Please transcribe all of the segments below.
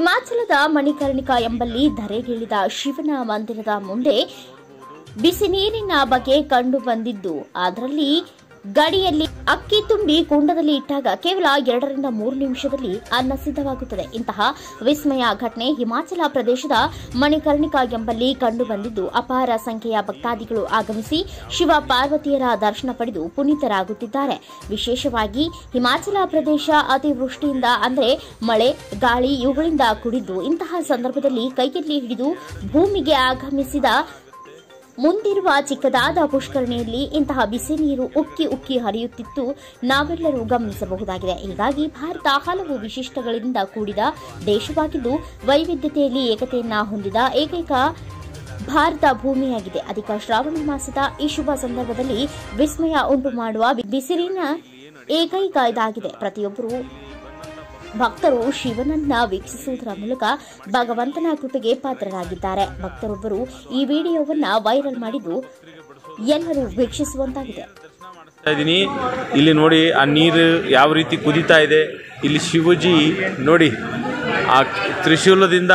ಹಿಮಾಚಲದ ಮಣಿಕರ್ಣಿಕಾ ಎಂಬಲ್ಲಿ ಧರೆಗಿಳಿದ ಶಿವನ ಮಂದಿರದ ಮುಂದೆ ಬಿಸಿ ನೀರಿನ ಬಗ್ಗೆ ಕಂಡು ಬಂದಿದ್ದು ಅದರಲ್ಲಿ ಗಡಿಯಲ್ಲಿ ಅಕ್ಕಿ ತುಂಬಿ ಕುಂಡದಲ್ಲಿ ಇಟ್ಟಾಗ ಕೇವಲ ಎರಡರಿಂದ ಮೂರು ನಿಮಿಷದಲ್ಲಿ ಅನ್ನ ಸಿದ್ಧವಾಗುತ್ತದೆ ಇಂತಹ ವಿಸ್ಮಯ ಘಟನೆ ಹಿಮಾಚಲ ಪ್ರದೇಶದ ಮಣಿಕರ್ಣಿಕಾ ಎಂಬಲ್ಲಿ ಕಂಡು ಬಂದಿದ್ದು ಅಪಾರ ಸಂಖ್ಯೆಯ ಭಕ್ತಾದಿಗಳು ಆಗಮಿಸಿ ಶಿವ ಪಾರ್ವತಿಯರ ದರ್ಶನ ಪಡೆದು ಪುನೀತರಾಗುತ್ತಿದ್ದಾರೆ ವಿಶೇಷವಾಗಿ ಹಿಮಾಚಲ ಪ್ರದೇಶ ಅತಿವೃಷ್ಟಿಯಿಂದ ಅಂದರೆ ಮಳೆ ಗಾಳಿ ಇವುಗಳಿಂದ ಕುಡಿದ್ದು ಇಂತಹ ಸಂದರ್ಭದಲ್ಲಿ ಕೈಯಲ್ಲಿ ಹಿಡಿದು ಭೂಮಿಗೆ ಆಗಮಿಸಿದ ಮುಂದಿರುವ ಚಿಕ್ಕದಾದ ಪುಷ್ಕರಣಿಯಲ್ಲಿ ಇಂತಹ ಬಿಸಿ ನೀರು ಉಕ್ಕಿ ಉಕ್ಕಿ ಹರಿಯುತ್ತಿತ್ತು ನಾವೆಲ್ಲರೂ ಗಮನಿಸಬಹುದಾಗಿದೆ ಹೀಗಾಗಿ ಭಾರತ ಹಲವು ವಿಶಿಷ್ಟಗಳಿಂದ ಕೂಡಿದ ದೇಶವಾಗಿದ್ದು ವೈವಿಧ್ಯತೆಯಲ್ಲಿ ಏಕತೆಯನ್ನ ಹೊಂದಿದ ಏಕೈಕ ಭಾರತ ಭೂಮಿಯಾಗಿದೆ ಅಧಿಕ ಶ್ರಾವಣ ಮಾಸದ ಈ ಶುಭ ಸಂದರ್ಭದಲ್ಲಿ ವಿಸ್ಮಯ ಉಂಟು ಮಾಡುವ ಬಿಸಿಲಿನ ಏಕೈಕ ಇದಾಗಿದೆ ಪ್ರತಿಯೊಬ್ಬರು ಭಕ್ತರು ಶಿವನನ್ನ ವೀಕ್ಷಿಸುವುದರ ಮೂಲಕ ಭಗವಂತನ ಕೃಪೆಗೆ ಪಾತ್ರರಾಗಿದ್ದಾರೆ ಭಕ್ತರೊಬ್ಬರು ಈ ವಿಡಿಯೋವನ್ನ ವೈರಲ್ ಮಾಡಿದ್ದು ಎಲ್ಲರೂ ವೀಕ್ಷಿಸುವಂತಾಗಿದೆ ಮಾಡ್ತಾ ಇದ್ದೀನಿ ಇಲ್ಲಿ ನೋಡಿ ಆ ನೀರು ಯಾವ ರೀತಿ ಕುದೀತಾ ಇದೆ ಇಲ್ಲಿ ಶಿವಜಿ ನೋಡಿ ಆ ತ್ರಿಶೂಲದಿಂದ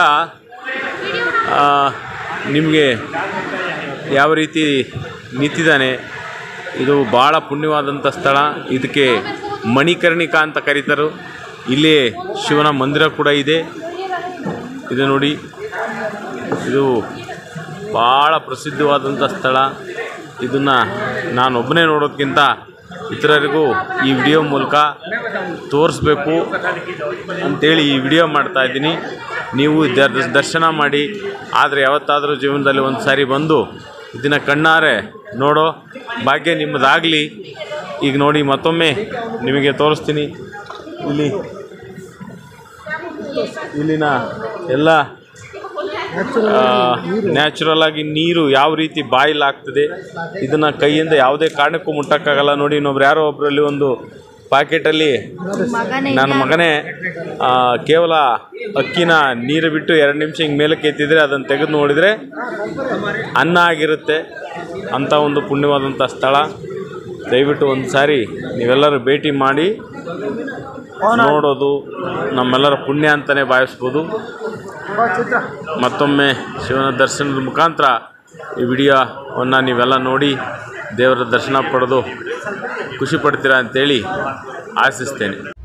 ನಿಮಗೆ ಯಾವ ರೀತಿ ನಿಂತಿದ್ದಾನೆ ಇದು ಭಾಳ ಪುಣ್ಯವಾದಂಥ ಸ್ಥಳ ಇದಕ್ಕೆ ಮಣಿಕರ್ಣಿಕಾ ಅಂತ ಕರೀತಾರೆ ಇಲ್ಲಿ ಶಿವನ ಮಂದಿರ ಕೂಡ ಇದೆ ಇದು ನೋಡಿ ಇದು ಭಾಳ ಪ್ರಸಿದ್ಧವಾದಂಥ ಸ್ಥಳ ಇದನ್ನು ನಾನೊಬ್ಬನೇ ನೋಡೋದಕ್ಕಿಂತ ಇತರರಿಗೂ ಈ ವಿಡಿಯೋ ಮೂಲಕ ತೋರಿಸ್ಬೇಕು ಅಂತೇಳಿ ಈ ವಿಡಿಯೋ ಮಾಡ್ತಾ ಇದ್ದೀನಿ ನೀವು ದರ್- ದರ್ಶನ ಮಾಡಿ ಆದರೆ ಯಾವತ್ತಾದರೂ ಜೀವನದಲ್ಲಿ ಒಂದು ಸಾರಿ ಬಂದು ಇದನ್ನು ಕಣ್ಣಾರೆ ನೋಡೋ ಭಾಗ್ಯ ನಿಮ್ಮದಾಗಲಿ ಈಗ ನೋಡಿ ಮತ್ತೊಮ್ಮೆ ನಿಮಗೆ ತೋರಿಸ್ತೀನಿ ಇಲ್ಲಿ ಇಲ್ಲಿನ ಎಲ್ಲ ನ್ಯಾಚುರಲ್ ಆಗಿ ನೀರು ಯಾವ ರೀತಿ ಬಾಯಿಲಾಗ್ತದೆ ಇದನ್ನು ಕೈಯಿಂದ ಯಾವುದೇ ಕಾರಣಕ್ಕೂ ಮುಟ್ಟಕ್ಕಾಗಲ್ಲ ನೋಡಿ ಇನ್ನೊಬ್ರು ಯಾರೋ ಒಬ್ಬರಲ್ಲಿ ಒಂದು ಪ್ಯಾಕೆಟಲ್ಲಿ ನನ್ನ ಮಗನೇ ಆ, ಕೇವಲ ಅಕ್ಕಿನ ನೀರು ಬಿಟ್ಟು ಎರಡು ನಿಮಿಷ ಹಿಂಗೆ ಮೇಲಕ್ಕೆ ಎತ್ತಿದ್ರೆ ಅದನ್ನು ತೆಗೆದು ನೋಡಿದರೆ ಅನ್ನ ಆಗಿರುತ್ತೆ ಅಂಥ ಒಂದು ಪುಣ್ಯವಾದಂಥ ಸ್ಥಳ ದಯವಿಟ್ಟು ಒಂದು ಸಾರಿ ನೀವೆಲ್ಲರೂ ಭೇಟಿ ಮಾಡಿ ನೋಡೋದು ನಮ್ಮೆಲ್ಲರ ಪುಣ್ಯ ಅಂತಲೇ ಭಾವಿಸ್ಬೋದು ಮತ್ತೊಮ್ಮೆ ಶಿವನ ದರ್ಶನದ ಮುಖಾಂತರ ಈ ವಿಡಿಯೋವನ್ನು ನೀವೆಲ್ಲ ನೋಡಿ ದೇವರ ದರ್ಶನ ಪಡೆದು ಖುಷಿ ಪಡ್ತೀರಾ ಅಂತೇಳಿ ಆಶಿಸ್ತೇನೆ